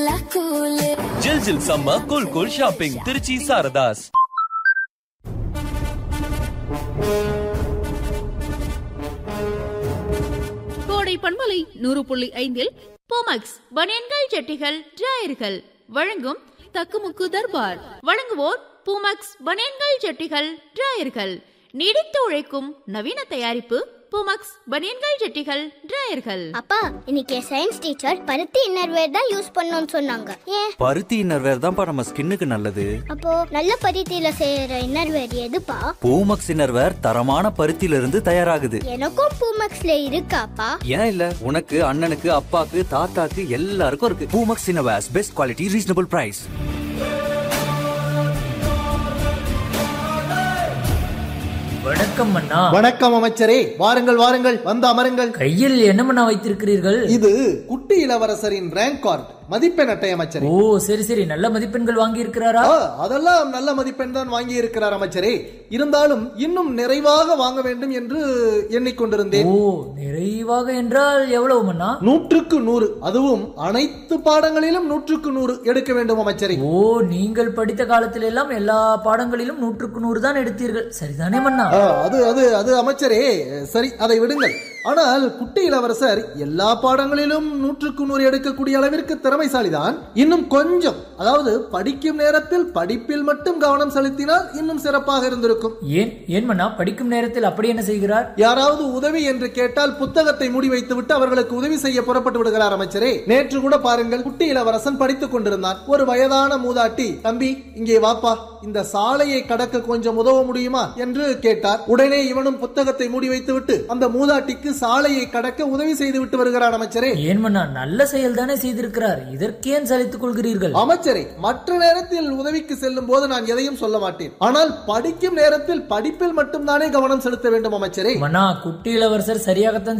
நல்லா கூலு ஜில் ஜில் சம்ம cool cool shopping Tiruchi Saradhas கோடை பண்பலை நூறு புள்ளி ஐந்தில் போமக்ஸ் பனியன்கள் ஜட்டிகள் டிராயர்கள் வழங்கும் தக்குமுக்கு தர்பார் வழங்குவோர் பூமக்ஸ் பனியன்கள் ஜட்டிகள் டிராயர்கள் நீடித்து உழைக்கும் நவீன தயாரிப்பு பூமக்ஸ் பனியன்கள் ஜட்டிகள் டிராயர்கள் அப்பா இன்னைக்கு சயின்ஸ் டீச்சர் பருத்தி இன்னர்வேர் தான் யூஸ் பண்ணணும்னு சொன்னாங்க ஏன் பருத்தி இன்னர்வேர் தான்ப்பா நம்ம ஸ்கின்னுக்கு நல்லது அப்போ நல்ல பருத்தியில செய்யற இன்னர்வேர் எதுப்பா பூமக்ஸ் இன்னர்வேர் தரமான பருத்தியில இருந்து தயாராகுது எனக்கும் பூமக்ஸ்ல இருக்காப்பா ஏன் இல்ல உனக்கு அண்ணனுக்கு அப்பாக்கு தாத்தாக்கு எல்லாருக்கும் இருக்கு Poomex innerwears best quality reasonable price வணக்கம் அண்ணா வணக்கம் அமைச்சரே வாருங்கள் வாருங்கள் வந்து அமருங்கள் கையில் என்ன மண்ணா வைத்திருக்கிறீர்கள் இது குட்டி இளவரசரின் ரேங்க் கார்டு மதிப்பெண் அட்டை அமைச்சரே ஓ சரி சரி நல்ல மதிப்பெண்கள் வாங்கி இருக்கிறாரா ஆ, அதெல்லாம் நல்ல மதிப்பெண் தான் வாங்கி இருக்கிறார் அமைச்சரே இருந்தாலும் இன்னும் நிறைவாக வாங்க வேண்டும் என்று எண்ணிக்கொண்டிருந்தேன் ஓ நிறைவாக என்றால் எவ்வளவு மண்ணா நூற்றுக்கு நூறு அதுவும் அனைத்து பாடங்களிலும் நூற்றுக்கு நூறு எடுக்க வேண்டும் அமைச்சரே ஓ நீங்கள் படித்த காலத்தில் எல்லாம் எல்லா பாடங்களிலும் நூற்றுக்கு நூறு தான் எடுத்தீர்கள் சரிதானே மண்ணா ஆ, அது அது அது அமைச்சரே சரி அதை விடுங்கள் ஆனால் குட்டி இளவரசர் எல்லா பாடங்களிலும் நூற்றுக்கு நூறு எடுக்கக்கூடிய அளவிற்கு திறமைசாலிதான் இன்னும் கொஞ்சம் அதாவது படிக்கும் நேரத்தில் படிப்பில் மட்டும் கவனம் செலுத்தினால் இன்னும் சிறப்பாக இருந்திருக்கும் ஏன் ஏன் மண்ணா படிக்கும் நேரத்தில் அப்படி என்ன செய்கிறார் யாராவது உதவி என்று கேட்டால் புத்தகத்தை மூடி வைத்துவிட்டு அவர்களுக்கு உதவி செய்ய புறப்பட்டு விடுகிறார் அமைச்சரே நேற்று கூட பாருங்கள் குட்டி இளவரசன் படித்துக் கொண்டிருந்தான் ஒரு வயதான மூதாட்டி தம்பி இங்கே வாப்பா இந்த சாலையை கடக்க கொஞ்சம் உதவ முடியுமா என்று கேட்டார் உடனே இவனும் புத்தகத்தை மூடி வைத்துவிட்டு அந்த மூதாட்டிக்கு சாலையை கடக்க உதவி செய்து விட்டு வருகிறான் அமைச்சரே ஏன் மண்ணா நல்ல செயல் தானே செய்திருக்கிறார் இதற்கேன் சலித்துக் கொள்கிறீர்கள் அமைச்சரே மற்ற நேரத்தில் உதவிக்கு செல்லும் போது நான் எதையும் சொல்ல மாட்டேன் ஆனால் படிக்கும் நேரத்தில் படிப்பில் மட்டும்தானே கவனம் செலுத்த வேண்டும் அமைச்சரே மண்ணா குட்டி இளவரசர் சரியாகத்தான்